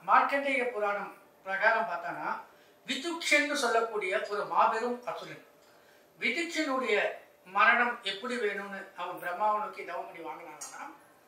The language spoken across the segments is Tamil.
மார்க்கண்டேய புராணம் பிரகாரம் பார்த்தானா விதுக்ஷன்னு சொல்லக்கூடிய ஒரு மாபெரும் அசுரன் விதுக்ஷனுடைய மரணம் எப்படி வேணும்னு அவன் பிரம்மாவை நோக்கி தவம் பண்ணி வாங்கினானா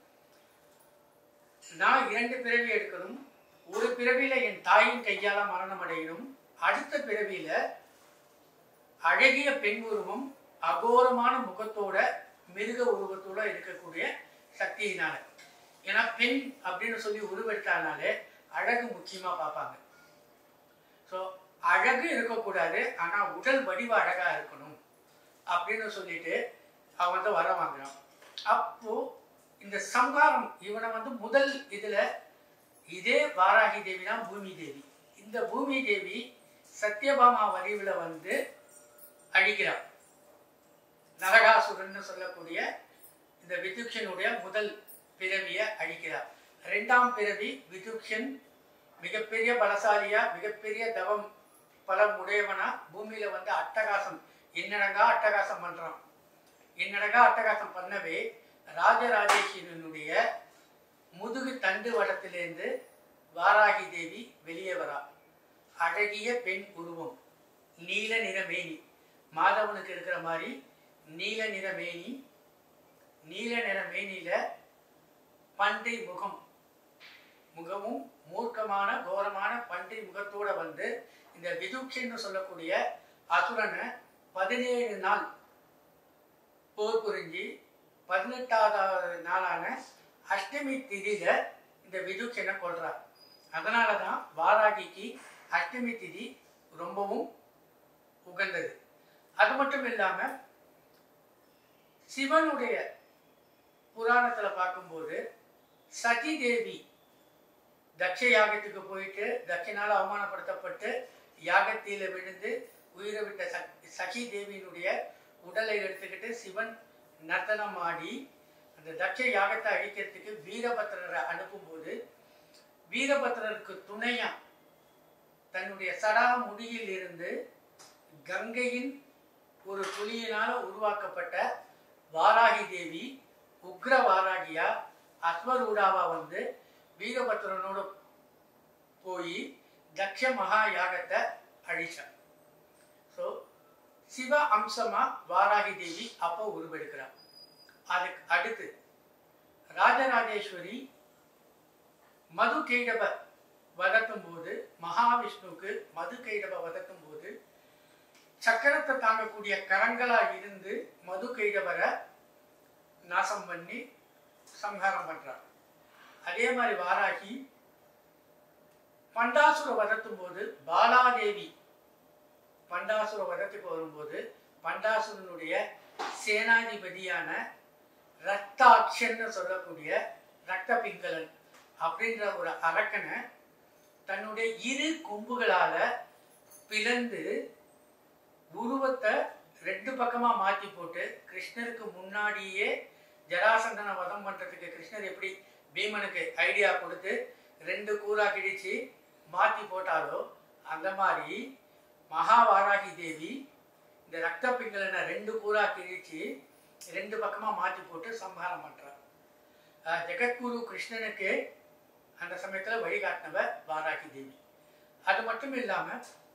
நான் இரண்டு பிறவி எடுக்கணும் ஒரு பிறவியில என் தாயின் கையால மரணம் அடையணும் அடுத்த பிறவியில அழகிய பெண் உருவம் அகோரமான முகத்தோட மிருக உருவத்தோட இருக்கக்கூடிய சக்தியினால ஏன்னா பெண் அப்படின்னு சொல்லி உருவெடுத்தாலே அழகு முக்கியமா பார்ப்பாங்க ஸோ அழகு இருக்கக்கூடாது ஆனா உடல் வடிவ அழகா இருக்கணும் அப்படின்னு சொல்லிட்டு அவன் வந்து வர வாங்குறான் அப்போ இந்த சம்ஹாரம் இவனை வந்து முதல் இதுல இதே வாராகி தேவி தான் பூமி தேவி இந்த பூமி தேவி சத்யபாமா வடிவில் வந்து அழிக்கிறான் நரகாசுரன் சொல்லக்கூடிய இந்த விதுக்ஷனுடைய முதல் பிறவியை அழிக்கிறார் ரெண்டாம் பிறவி விதுக்ஷன் மிகப்பெரிய பலசாலியா மிகப்பெரிய தவம் பலம் உடையவனா பூமியில வந்து அட்டகாசம் என்னடங்கா அட்டகாசம் பண்றான் என்னடங்கா அட்டகாசம் பண்ணவே ராஜராஜேஸ்வரனுடைய முதுகு தண்டு வடத்திலிருந்து வாராகி தேவி வெளியே வரா அழகிய பெண் உருவம் நீல நிற மேனி மாதவனுக்கு இருக்கிற மாதிரி நீல நிற மேனி நீல நிற மேனியில பண்டை முகம் முகமும் மூர்க்கமான கோரமான பண்டை முகத்தோட வந்து இந்த விதுக்ஷன்னு சொல்லக்கூடிய அசுரனை பதினேழு நாள் போர் புரிஞ்சு பதினெட்டாவது நாளான அஷ்டமி திதியில இந்த விதுக்ஷனை கொள்றார் அதனால தான் வாராகிக்கு அஷ்டமி திதி ரொம்பவும் உகந்தது அது மட்டும் இல்லாம சிவனுடைய புராணத்துல பார்க்கும்போது சதி தேவி தட்ச யாகத்துக்கு போயிட்டு தட்சனால அவமானப்படுத்தப்பட்டு யாகத்தில விழுந்து உயிரை விட்ட சக்- சகி தேவியினுடைய உடலை எடுத்துக்கிட்டு சிவன் நர்த்தனம் ஆடி அந்த தட்ச யாகத்தை அழிக்கிறதுக்கு வீரபத்திரரை அனுப்பும்போது வீரபத்திரருக்கு துணையா தன்னுடைய சடா முடியில் இருந்து கங்கையின் ஒரு துளியினால உருவாக்கப்பட்ட வாராகி தேவி உக்ர வாராகியா அஸ்வரூடாவா வந்து வீரபத்ரனோட போய் தக்ஷ மகா யாகத்தை அழிச்சார் ஸோ சிவ அம்சமா வாராகி தேவி அப்போ உருவெடுக்கிறார் அதுக்கு அடுத்து ராஜராஜேஸ்வரி மது கைடப வதத்தும் போது மகாவிஷ்ணுவுக்கு மது கைடப வதத்தும் போது சக்கரத்தை தாங்கக்கூடிய கரங்களா இருந்து மது கைடவரை நாசம் பண்ணி சம்ஹாரம் பண்றார் அதே மாதிரி வாராகி பண்டாசுர வதத்தும் போது பாலாதேவி பண்டாசுர வதத்துக்கு வரும்போது பண்டாசுரனுடைய சேனாதிபதியான ரத்தாட்சன்னு சொல்லக்கூடிய ரத்த பிங்களன் அப்படின்ற ஒரு அரக்கனை தன்னுடைய இரு கொம்புகளால பிளந்து உருவத்தை ரெண்டு பக்கமா மாத்தி போட்டு கிருஷ்ணருக்கு முன்னாடியே ஜராசந்தனை வதம் பண்றதுக்கு கிருஷ்ணர் எப்படி பீமனுக்கு ஐடியா கொடுத்து ரெண்டு கூரா கிழிச்சு மாத்தி போட்டாலோ அந்த மாதிரி மகாவாராகி தேவி இந்த ரத்த பிங்களனை ரெண்டு கூரா கிழிச்சு ரெண்டு பக்கமா மாத்தி போட்டு சம்ஹாரம் பண்றார் அஹ் ஜெகத்குரு கிருஷ்ணனுக்கு அந்த சமயத்துல வழிகாட்டினவ வாராகி தேவி அது மட்டும் இல்லாம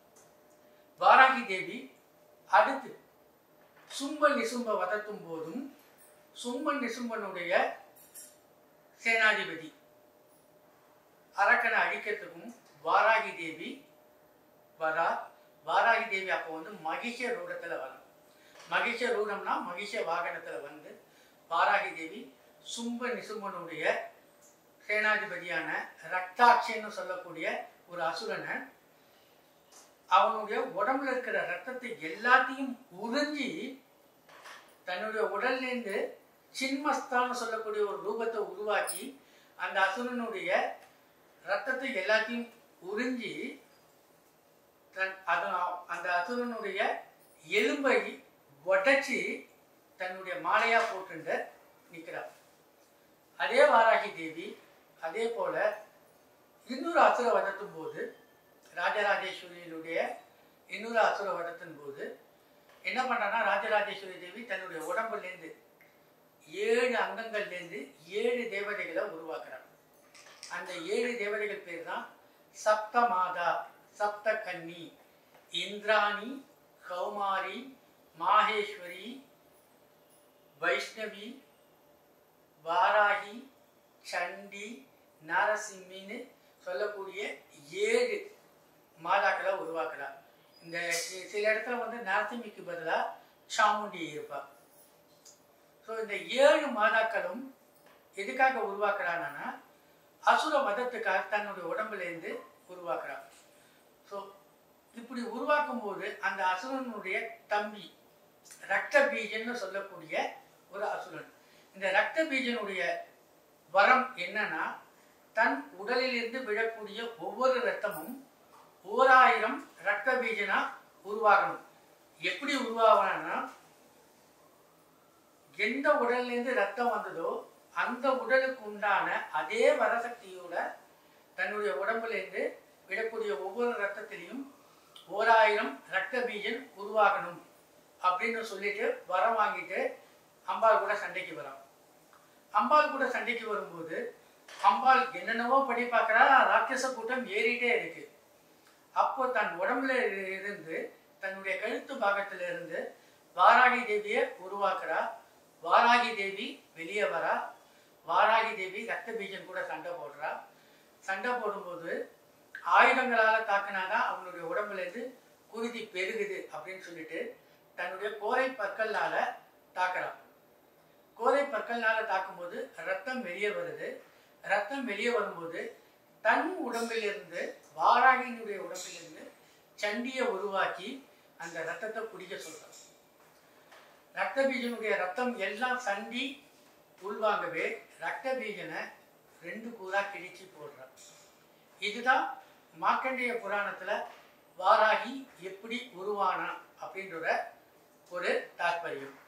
வாராகி தேவி அடுத்து சும்ப நிசும்ப வதத்தும் போதும் சும்பன் நிசும்பனுடைய சேனாதிபதி அரக்கனை அழிக்கிறதுக்கும் வாராகி தேவி வரா வாராகி தேவி அப்போ வந்து மகிஷ ரூடத்துல வரும் மகிஷ ரூடம்னா மகிஷ வாகனத்துல வந்து வாராகி தேவி சும்ப நிசும்பனுடைய சேனாதிபதியான ரக்தாட்சின்னு சொல்லக்கூடிய ஒரு அசுரனை அவனுடைய உடம்புல இருக்கிற ரத்தத்தை எல்லாத்தையும் உறிஞ்சி தன்னுடைய உடல்லேருந்து சின்மஸ்தான்னு சொல்லக்கூடிய ஒரு ரூபத்தை உருவாக்கி அந்த அசுரனுடைய ரத்தத்தை எல்லாத்தையும் உறிஞ்சி தன் அது அந்த அசுரனுடைய எலும்பை உடைச்சி தன்னுடைய மாலையா போட்டுண்டு நிற்கிறார் அதே வாராகி தேவி அதே போல இன்னொரு அசுர வதத்தும் போது ராஜராஜேஸ்வரியினுடைய இன்னொரு அசுர வதத்தின் போது என்ன பண்றான்னா ராஜராஜேஸ்வரி தேவி தன்னுடைய உடம்புலேருந்து ஏழு அங்கங்கள்லேருந்து ஏழு தேவதைகளை உருவாக்குறாங்க அந்த ஏழு தேவதைகள் பேர் தான் சப்தமாதா சப்த கன்னி இந்திராணி கௌமாரி மாகேஸ்வரி வைஷ்ணவி வாராகி சண்டி நரசிம்மின்னு சொல்லக்கூடிய ஏழு மாதாக்களை உருவாக்குறா இந்த சி- சில இடத்துல வந்து நரசிம்மிக்கு பதிலாக சாமுண்டி இருப்பா ஸோ இந்த ஏழு மாதாக்களும் எதுக்காக உருவாக்குறான்னா அசுர வதத்துக்காக தன்னுடைய உடம்புலேருந்து உருவாக்குறான் ஸோ இப்படி உருவாக்கும் போது அந்த அசுரனுடைய தம்பி ரக்த பீஜன்னு சொல்லக்கூடிய ஒரு அசுரன் இந்த ரக்த பீஜனுடைய வரம் என்னன்னா தன் உடலிலிருந்து விழக்கூடிய ஒவ்வொரு ரத்தமும் ஓராயிரம் ரத்த பீஜனா உருவாகணும் எப்படி உருவாகணும்னா எந்த உடல்ல இருந்து ரத்தம் வந்ததோ அந்த உடலுக்கு உண்டான அதே வரசக்தியோட தன்னுடைய உடம்புல இருந்து விடக்கூடிய ஒவ்வொரு ரத்தத்திலையும் ஓராயிரம் ரத்த பீஜன் உருவாகணும் அப்படின்னு சொல்லிட்டு வரம் வாங்கிட்டு அம்பாள் கூட சண்டைக்கு வரான் அம்பாள் கூட சண்டைக்கு வரும்போது அம்பாள் என்னென்னவோ படி பார்க்கறா ராட்சச கூட்டம் ஏறிட்டே இருக்கு அப்போ தன் உடம்புல இரு- இருந்து தன்னுடைய கழுத்து பாகத்துல இருந்து வாராகி தேவியை உருவாக்குறா வாராகி தேவி வெளியே வரா வாராகி தேவி ரத்த பீஜன் கூட சண்டை போடுறா சண்டை போடும்போது ஆயுதங்களால தாக்குனாதான் அவனுடைய உடம்புல இருந்து குருதி பெருகுது அப்படின்னு சொல்லிட்டு தன்னுடைய கோரை பற்களால தாக்குறான் கோரை பற்கள்னால தாக்கும்போது ரத்தம் வெளியே வருது ரத்தம் வெளியே வரும்போது தன் உடம்பிலிருந்து வாராகியினுடைய உடம்பிலிருந்து சண்டியை உருவாக்கி அந்த ரத்தத்தை குடிக்க சொல்றான் ரத்த பீஜனுடைய ரத்தம் எல்லாம் சண்டி உள்வாங்கவே ரத்த பீஜனை ரெண்டு கூறா கிழிச்சு போடுறான் இதுதான் மார்க்கண்டேய புராணத்துல வாராகி எப்படி உருவானா அப்படின்ற ஒரு தாற்பயம்